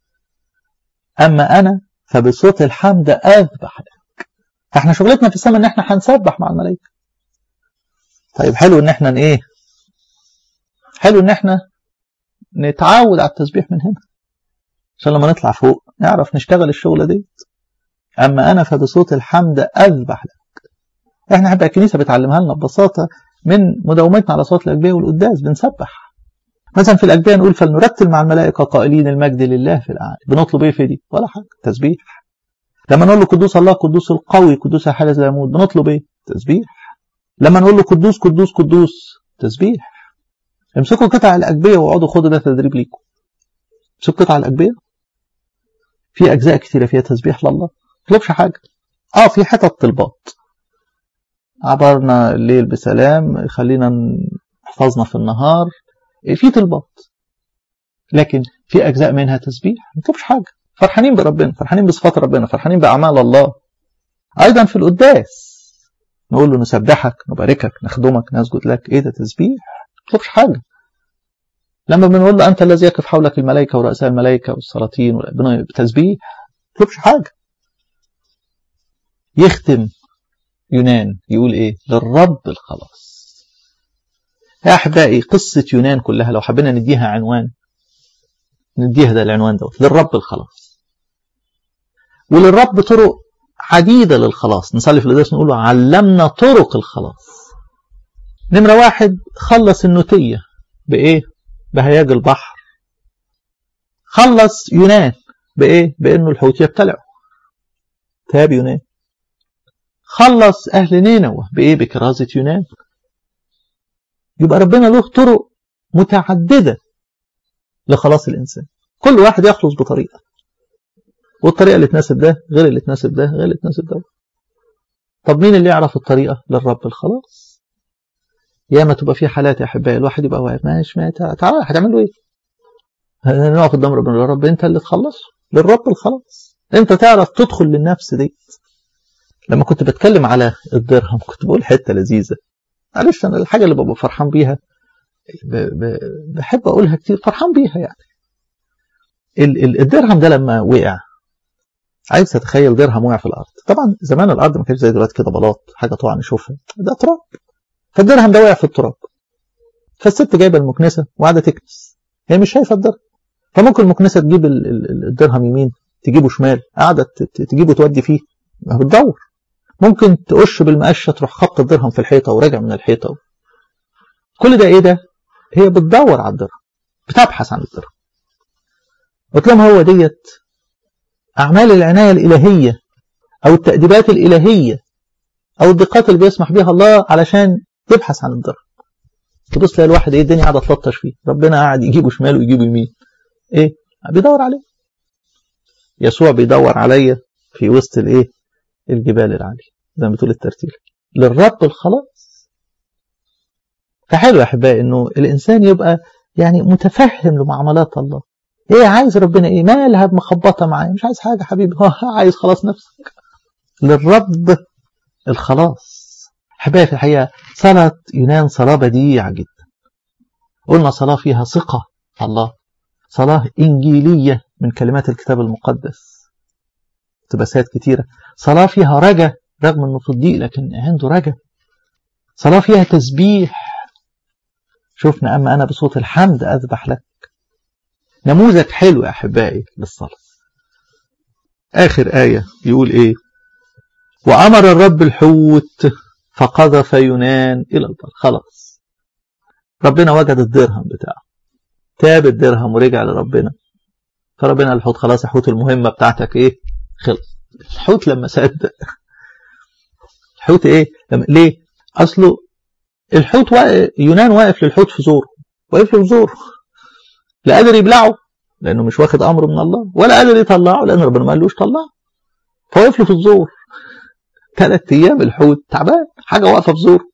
Speaker 1: أما أنا فبصوت الحمد أذبح لك فإحنا شغلتنا في السماء إن إحنا هنسبح مع الملائكة طيب حلو إن إحنا إيه حلو إن إحنا نتعود على التسبيح من هنا عشان لما نطلع فوق نعرف نشتغل الشغلة دي أما أنا فبصوت الحمد أذبح لك إحنا حتى الكنيسة بتعلمها لنا ببساطة من مداومتنا على صوت الأجبية والقداس بنسبح مثلا في الأجبية نقول فلنرتل مع الملائكة قائلين المجد لله في الأعالي بنطلب إيه في دي ولا حاجة تسبيح لما نقول له قدوس الله قدوس القوي قدوس الحارس لا يموت بنطلب ايه تسبيح لما نقول له قدوس قدوس قدوس تسبيح امسكوا قطع الاجبيه واقعدوا خدوا ده تدريب ليكم امسكوا قطع الاجبيه في اجزاء كتيره فيها تسبيح لله ما تطلبش حاجه اه في حتت طلبات عبرنا الليل بسلام خلينا احفظنا في النهار في طلبات لكن في اجزاء منها تسبيح ما تطلبش حاجه فرحانين بربنا فرحانين بصفات ربنا فرحانين باعمال الله ايضا في القداس نقول له نسبحك نباركك نخدمك نسجد لك ايه ده تسبيح ما تطلبش حاجه لما بنقول له انت الذي يقف حولك الملائكه ورؤساء الملائكه والسلاطين بتسبيح ما تطلبش حاجه يختم يونان يقول ايه للرب الخلاص يا احبائي قصه يونان كلها لو حبينا نديها عنوان نديها ده العنوان دوت للرب الخلاص وللرب طرق عديده للخلاص نصلي في القداس نقول له علمنا طرق الخلاص نمره واحد خلص النوتيه بايه بهياج البحر خلص يونان بايه بانه الحوت يبتلعه تاب يونان خلص أهل نينوى بإيه بكرازة يونان يبقى ربنا له طرق متعددة لخلاص الإنسان كل واحد يخلص بطريقة والطريقة اللي تناسب ده غير اللي تناسب ده غير اللي تناسب ده طب مين اللي يعرف الطريقة للرب الخلاص ياما تبقى في حالات يا أحبائي الواحد يبقى واقف ماشي ما تعالى هتعملوا إيه نقف قدام ربنا يا رب أنت اللي تخلصه للرب الخلاص أنت تعرف تدخل للنفس دي لما كنت بتكلم على الدرهم كنت بقول حته لذيذه معلش انا الحاجه اللي ببقى فرحان بيها بحب اقولها كتير فرحان بيها يعني الدرهم ده لما وقع عايز تتخيل درهم وقع في الارض طبعا زمان الارض ما كانش زي دلوقتي كده بلاط حاجه طبعا نشوفها ده تراب فالدرهم ده وقع في التراب فالست جايبه المكنسه وقاعده تكنس هي مش شايفه الدرهم فممكن المكنسه تجيب الدرهم يمين تجيبه شمال قاعده تجيبه تودي فيه بتدور ممكن تقش بالمقشه تروح خبط الدرهم في الحيطه وراجع من الحيطه كل ده ايه ده؟ هي بتدور على الدرهم بتبحث عن الدرهم قلت لهم هو ديت اعمال العنايه الالهيه او التاديبات الالهيه او الدقات اللي بيسمح بيها الله علشان يبحث عن الدرهم تبص تلاقي الواحد ايه الدنيا قاعده تلطش فيه ربنا قاعد يجيبه شمال ويجيبه يمين ايه بيدور عليه يسوع بيدور عليا في وسط الايه الجبال العالية زي ما بتقول الترتيل للرب الخلاص فحلو يا أحبائي إنه الإنسان يبقى يعني متفهم لمعاملات الله إيه عايز ربنا إيه مالها مخبطة معايا مش عايز حاجة حبيبي هو عايز خلاص نفسك للرب الخلاص أحبائي في الحقيقة صلاة يونان صلاة بديعة جدا قلنا صلاة فيها ثقة في الله صلاة إنجيلية من كلمات الكتاب المقدس اقتباسات كتيرة صلاة فيها رجا رغم انه في الضيق لكن عنده رجا صلاة فيها تسبيح شفنا أما أنا بصوت الحمد أذبح لك نموذج حلو يا أحبائي للصلاة آخر آية يقول إيه وأمر الرب الحوت فقذف يونان إلى البر خلاص ربنا وجد الدرهم بتاعه تاب الدرهم ورجع لربنا فربنا الحوت خلاص يا حوت المهمة بتاعتك إيه خلص الحوت لما صدق الحوت ايه لما ليه اصله الحوت واقف يونان واقف للحوت في زوره واقف له في زوره لا قادر يبلعه لانه مش واخد امر من الله ولا قادر يطلعه لان ربنا ما قالوش طلعه فواقف له في الزور ثلاث ايام الحوت تعبان حاجه واقفه في زوره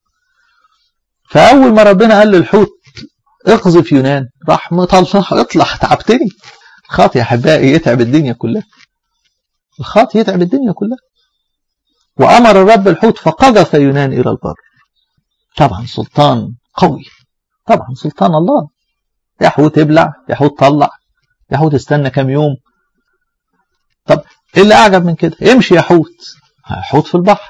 Speaker 1: فاول ما ربنا قال للحوت اقذف يونان راح مطلع اطلع تعبتني الخاطئ يا احبائي يتعب الدنيا كلها الخاطئ يتعب الدنيا كلها وأمر الرب الحوت فقذف يونان إلى البر طبعا سلطان قوي طبعا سلطان الله يا حوت ابلع يا حوت طلع يا حوت استنى كام يوم طب ايه اللي اعجب من كده امشي يا حوت حوت في البحر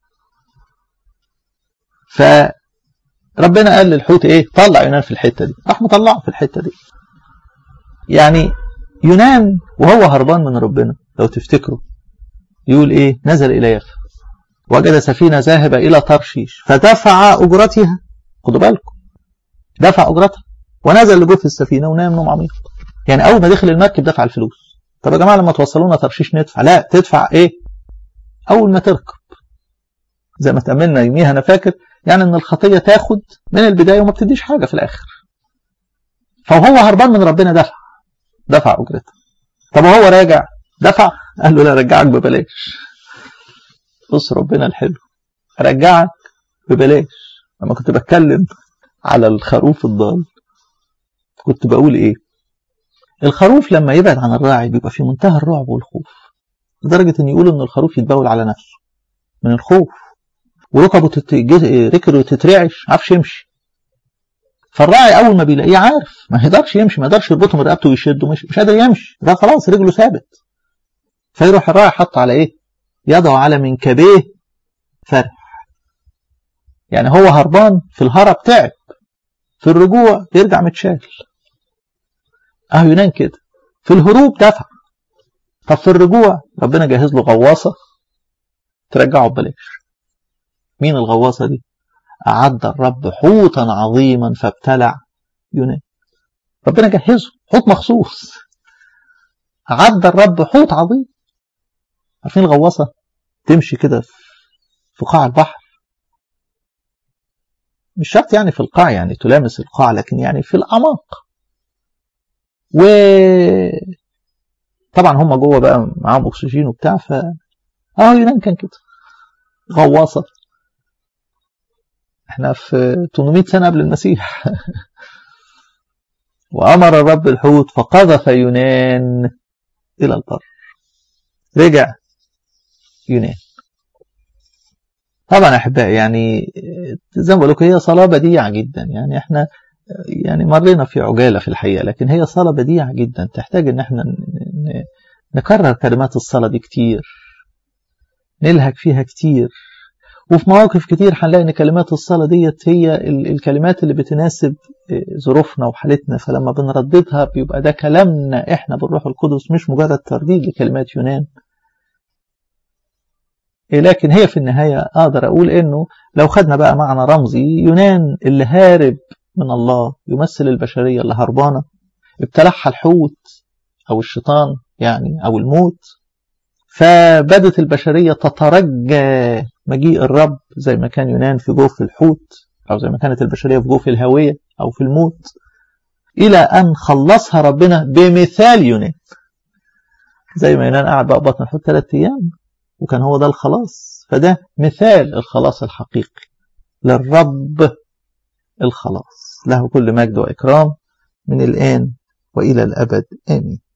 Speaker 1: فربنا قال للحوت ايه طلع يونان في الحته دي راح مطلعه في الحته دي يعني يونان وهو هربان من ربنا لو تفتكروا يقول ايه نزل الى يافا وجد سفينه ذاهبه الى ترشيش فدفع اجرتها خدوا بالكم دفع اجرتها ونزل لجوف السفينه ونام نوم عميق يعني اول ما دخل المركب دفع الفلوس طب يا جماعه لما توصلونا ترشيش ندفع لا تدفع ايه اول ما تركب زي ما تأملنا يوميها انا فاكر يعني ان الخطيه تاخد من البدايه وما بتديش حاجه في الاخر فهو هربان من ربنا دفع دفع اجرتها طب وهو راجع دفع قال له لا رجعك ببلاش بص ربنا الحلو رجعك ببلاش لما كنت بتكلم على الخروف الضال كنت بقول ايه الخروف لما يبعد عن الراعي بيبقى في منتهى الرعب والخوف لدرجة ان يقولوا ان الخروف يتبول على نفسه من الخوف وركبه ركبه تترعش عارفش يمشي فالراعي اول ما بيلاقيه عارف ما يقدرش يمشي ما يقدرش يربطه من رقبته ويشده مش, مش قادر يمشي ده خلاص رجله ثابت فيروح الراعي حط على ايه يضع على منكبيه فرح يعني هو هربان في الهرب تعب في الرجوع يرجع متشال اهو يونان كده في الهروب دفع طب في الرجوع ربنا جهز له غواصه ترجعه ببلاش مين الغواصه دي أعد الرب حوتا عظيما فابتلع يونان ربنا جهزه حوت مخصوص أعد الرب حوت عظيم عارفين الغواصة تمشي كده في قاع البحر مش شرط يعني في القاع يعني تلامس القاع لكن يعني في الأعماق و طبعا هم جوه بقى معاهم اكسجين وبتاع ف اه يونان كان كده غواصه احنا في 800 سنة قبل المسيح وأمر الرب الحوت فقذف يونان إلى البر رجع يونان طبعا أحبائي يعني زي ما بقول لكم هي صلاة بديعة جدا يعني احنا يعني مرينا في عجالة في الحقيقة لكن هي صلاة بديعة جدا تحتاج ان احنا نكرر كلمات الصلاة دي كتير نلهج فيها كتير وفي مواقف كتير هنلاقي ان كلمات الصلاه ديت هي الكلمات اللي بتناسب ظروفنا وحالتنا فلما بنرددها بيبقى ده كلامنا احنا بالروح القدس مش مجرد ترديد لكلمات يونان لكن هي في النهايه اقدر اقول انه لو خدنا بقى معنى رمزي يونان اللي هارب من الله يمثل البشريه اللي هربانه ابتلعها الحوت او الشيطان يعني او الموت فبدت البشريه تترجى مجيء الرب زي ما كان يونان في جوف الحوت أو زي ما كانت البشرية في جوف الهوية أو في الموت إلى أن خلصها ربنا بمثال يونان زي ما يونان قعد بقى بطن الحوت ثلاث أيام وكان هو ده الخلاص فده مثال الخلاص الحقيقي للرب الخلاص له كل مجد وإكرام من الآن وإلى الأبد آمين